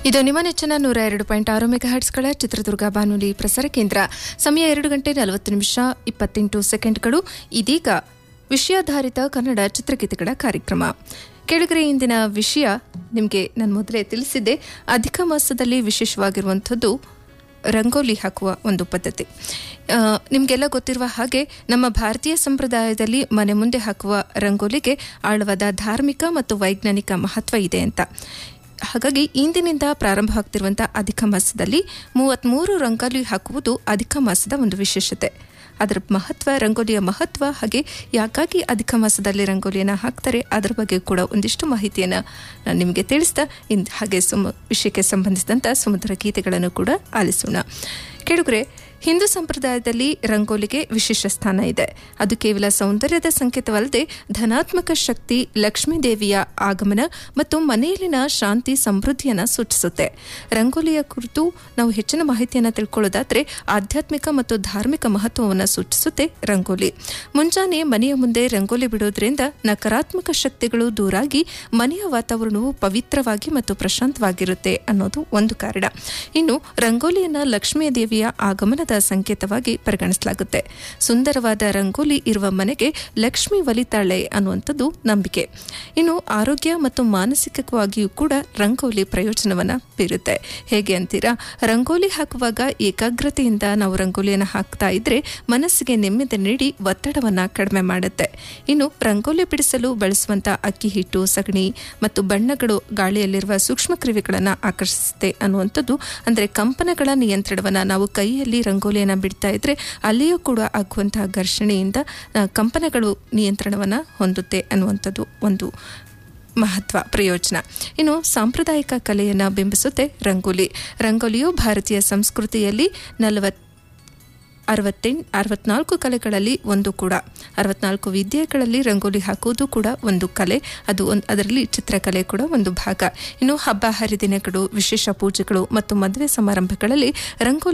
ಇದು ನಿಮ್ಮ ನೆಚ್ಚಿನ ನೂರ ಎರಡು ಪಾಯಿಂಟ್ ಆರು ಮೆಗಾ ಹರ್ಟ್ಸ್ಗಳ ಚಿತ್ರದುರ್ಗ ಬಾನುಲಿ ಪ್ರಸಾರ ಕೇಂದ್ರ ಸಮಯ ಎರಡು ಗಂಟೆ ನಲವತ್ತು ನಿಮಿಷ ಇಪ್ಪತ್ತೆಂಟು ಸೆಕೆಂಡ್ಗಳು ಇದೀಗ ವಿಷಯಾಧಾರಿತ ಕನ್ನಡ ಚಿತ್ರಗೀತೆಗಳ ಕಾರ್ಯಕ್ರಮ ಕೆಳಗರೆ ಇಂದಿನ ವಿಷಯ ನಿಮಗೆ ನಾನು ಮೊದಲೇ ತಿಳಿಸಿದ್ದೆ ಅಧಿಕ ಮಾಸದಲ್ಲಿ ವಿಶೇಷವಾಗಿರುವಂಥದ್ದು ರಂಗೋಲಿ ಹಾಕುವ ಒಂದು ಪದ್ಧತಿ ಆ, ನಿಮಗೆಲ್ಲ ಗೊತ್ತಿರುವ ಹಾಗೆ ನಮ್ಮ ಭಾರತೀಯ ಸಂಪ್ರದಾಯದಲ್ಲಿ ಮನೆ ಮುಂದೆ ಹಾಕುವ ರಂಗೋಲಿಗೆ ಆಳವಾದ ಧಾರ್ಮಿಕ ಮತ್ತು ವೈಜ್ಞಾನಿಕ ಮಹತ್ವ ಇದೆ ಅಂತ ಹಾಗಾಗಿ ಇಂದಿನಿಂದ ಪ್ರಾರಂಭವಾಗ್ತಿರುವಂತಹ ಅಧಿಕ ಮಾಸದಲ್ಲಿ ಮೂವತ್ಮೂರು ರಂಗೋಲಿ ಹಾಕುವುದು ಅಧಿಕ ಮಾಸದ ಒಂದು ವಿಶೇಷತೆ ಅದರ ಮಹತ್ವ ರಂಗೋಲಿಯ ಮಹತ್ವ ಹಾಗೆ ಯಾಕಾಗಿ ಅಧಿಕ ಮಾಸದಲ್ಲಿ ರಂಗೋಲಿಯನ್ನು ಹಾಕ್ತಾರೆ ಅದರ ಬಗ್ಗೆ ಕೂಡ ಒಂದಿಷ್ಟು ಮಾಹಿತಿಯನ್ನು ನಾನು ನಿಮಗೆ ತಿಳಿಸ್ತಾ ಇನ್ ಹಾಗೆ ಸುಮ ವಿಷಯಕ್ಕೆ ಸಂಬಂಧಿಸಿದಂಥ ಸಮುದ್ರ ಗೀತೆಗಳನ್ನು ಕೂಡ ಆಲಿಸೋಣ ಕೆಳಗರೆ ಹಿಂದೂ ಸಂಪ್ರದಾಯದಲ್ಲಿ ರಂಗೋಲಿಗೆ ವಿಶೇಷ ಸ್ಥಾನ ಇದೆ ಅದು ಕೇವಲ ಸೌಂದರ್ಯದ ಸಂಕೇತವಲ್ಲದೆ ಧನಾತ್ಮಕ ಶಕ್ತಿ ಲಕ್ಷ್ಮೀ ದೇವಿಯ ಆಗಮನ ಮತ್ತು ಮನೆಯಲ್ಲಿನ ಶಾಂತಿ ಸಮೃದ್ಧಿಯನ್ನು ಸೂಚಿಸುತ್ತೆ ರಂಗೋಲಿಯ ಕುರಿತು ನಾವು ಹೆಚ್ಚಿನ ಮಾಹಿತಿಯನ್ನು ತಿಳ್ಕೊಳ್ಳೋದಾದ್ರೆ ಆಧ್ಯಾತ್ಮಿಕ ಮತ್ತು ಧಾರ್ಮಿಕ ಮಹತ್ವವನ್ನು ಸೂಚಿಸುತ್ತೆ ರಂಗೋಲಿ ಮುಂಜಾನೆ ಮನೆಯ ಮುಂದೆ ರಂಗೋಲಿ ಬಿಡೋದ್ರಿಂದ ನಕಾರಾತ್ಮಕ ಶಕ್ತಿಗಳು ದೂರಾಗಿ ಮನೆಯ ವಾತಾವರಣವು ಪವಿತ್ರವಾಗಿ ಮತ್ತು ಪ್ರಶಾಂತವಾಗಿರುತ್ತೆ ಅನ್ನೋದು ಒಂದು ಕಾರಣ ಇನ್ನು ರಂಗೋಲಿಯನ್ನ ಲಕ್ಷ್ಮೀ ದೇವಿಯ ಆಗಮನದ ಸಂಕೇತವಾಗಿ ಪರಿಗಣಿಸಲಾಗುತ್ತೆ ಸುಂದರವಾದ ರಂಗೋಲಿ ಇರುವ ಮನೆಗೆ ಲಕ್ಷ್ಮಿ ಒಲಿತಾಳೆ ಅನ್ನುವಂಥದ್ದು ನಂಬಿಕೆ ಇನ್ನು ಆರೋಗ್ಯ ಮತ್ತು ಮಾನಸಿಕವಾಗಿಯೂ ಕೂಡ ರಂಗೋಲಿ ಪ್ರಯೋಜನವನ್ನ ಬೀರುತ್ತೆ ಹೇಗೆ ಅಂತೀರಾ ರಂಗೋಲಿ ಹಾಕುವಾಗ ಏಕಾಗ್ರತೆಯಿಂದ ನಾವು ರಂಗೋಲಿಯನ್ನು ಹಾಕ್ತಾ ಇದ್ರೆ ಮನಸ್ಸಿಗೆ ನೆಮ್ಮದಿ ನೀಡಿ ಒತ್ತಡವನ್ನ ಕಡಿಮೆ ಮಾಡುತ್ತೆ ಇನ್ನು ರಂಗೋಲಿ ಬಿಡಿಸಲು ಬಳಸುವಂತ ಅಕ್ಕಿ ಹಿಟ್ಟು ಸಗಣಿ ಮತ್ತು ಬಣ್ಣಗಳು ಗಾಳಿಯಲ್ಲಿರುವ ಸೂಕ್ಷ್ಮ ಕ್ರಿಯೆಗಳನ್ನು ಆಕರ್ಷಿಸುತ್ತೆ ಅನ್ನುವಂಥದ್ದು ಅಂದ್ರೆ ಕಂಪನಗಳ ನಿಯಂತ್ರಣವನ್ನ ನಾವು ಕೈಯಲ್ಲಿ ರಂಗೋಲಿಯನ್ನು ಬಿಡ್ತಾ ಇದ್ರೆ ಅಲ್ಲಿಯೂ ಕೂಡ ಆಗುವಂತಹ ಘರ್ಷಣೆಯಿಂದ ಆ, ಕಂಪನಗಳು ನಿಯಂತ್ರಣವನ್ನ ಹೊಂದುತ್ತೆ ಅನ್ನುವಂಥದ್ದು ಒಂದು ಮಹತ್ವ ಪ್ರಯೋಜನ ಇನ್ನು ಸಾಂಪ್ರದಾಯಿಕ ಕಲೆಯನ್ನು ಬಿಂಬಿಸುತ್ತೆ ರಂಗೋಲಿ ರಂಗೋಲಿಯು ಭಾರತೀಯ ಸಂಸ್ಕೃತಿಯಲ್ಲಿ ನಲವತ್ ಅರವತ್ತೆಂಟು ಅರವತ್ನಾಲ್ಕು ಕಲೆಗಳಲ್ಲಿ ಒಂದು ಕೂಡ ಅರವತ್ನಾಲ್ಕು ವಿದ್ಯೆಗಳಲ್ಲಿ ರಂಗೋಲಿ ಹಾಕುವುದು ಕೂಡ ಒಂದು ಕಲೆ ಅದು ಒಂದು ಅದರಲ್ಲಿ ಚಿತ್ರಕಲೆ ಕೂಡ ಒಂದು ಭಾಗ ಇನ್ನು ಹಬ್ಬ ಹರಿದಿನಗಳು ವಿಶೇಷ ಪೂಜೆಗಳು ಮತ್ತು ಮದುವೆ ಸಮಾರಂಭಗಳಲ್ಲಿ ರಂಗೋಲಿ